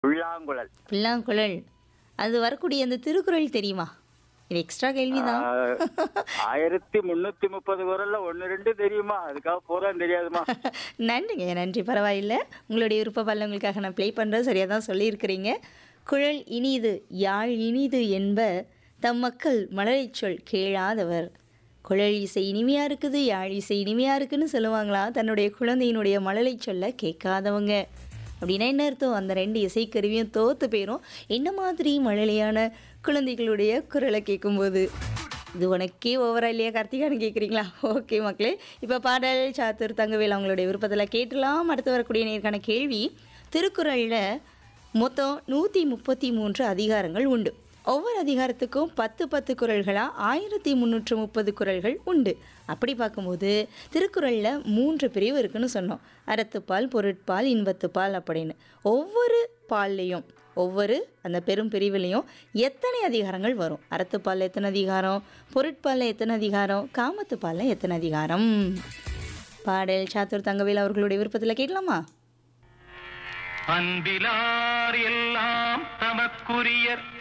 புல்லாங்குழல் புல்லாங்குழல் அது வரக்கூடிய அந்த திருக்குறள் தெரியுமா இது எக்ஸ்ட்ரா கேள்விதான் ஆயிரத்தி முன்னூத்தி முப்பது குரல்ல ஒன்னு ரெண்டு தெரியுமா அதுக்காக பூரா தெரியாதுமா நன்றிங்க நன்றி பரவாயில்லை உங்களுடைய விருப்ப பல்லவங்களுக்காக நான் ப்ளே பண்ணுறேன் சரியாக தான் சொல்லியிருக்கிறீங்க குழல் இனிது யாழ் இனிது என்ப தம் மக்கள் மலரைச் சொல் கேளாதவர் குழல் இசை இனிமையாக இருக்குது யாழ் இசை இனிமையாக இருக்குன்னு சொல்லுவாங்களா தன்னுடைய குழந்தையினுடைய மழலை சொல்ல கேட்காதவங்க அப்படின்னா என்ன அர்த்தம் அந்த ரெண்டு இசைக்கருவியும் தோத்து போயிரும் என்ன மாதிரி மழலையான குழந்தைகளுடைய குரலை கேட்கும்போது இது உனக்கே ஓவரா இல்லையா கார்த்திகான்னு கேட்குறீங்களா ஓகே மக்களே இப்போ பாடல் சாத்தூர் தங்கவேல் அவங்களுடைய விருப்பத்தில் கேட்டலாம் அடுத்து வரக்கூடிய நேர்காண கேள்வி திருக்குறளில் மொத்தம் நூற்றி முப்பத்தி மூன்று அதிகாரங்கள் உண்டு ஒவ்வொரு அதிகாரத்துக்கும் பத்து பத்து குறள்களாக ஆயிரத்தி முந்நூற்று முப்பது குறள்கள் உண்டு அப்படி பார்க்கும்போது திருக்குறளில் மூன்று பிரிவு இருக்குன்னு சொன்னோம் அறத்துப்பால் பொருட்பால் இன்பத்துப்பால் அப்படின்னு ஒவ்வொரு பால்லையும் ஒவ்வொரு அந்த பெரும் பிரிவுலையும் எத்தனை அதிகாரங்கள் வரும் அறத்துப்பாலில் எத்தனை அதிகாரம் பொருட்பாலில் எத்தனை அதிகாரம் காமத்துப்பாலில் எத்தனை அதிகாரம் பாடல் சாத்தூர் தங்கவேல் அவர்களுடைய விருப்பத்தில் கேட்கலாமா அன்பிலார் எல்லாம் தமக்குரியர்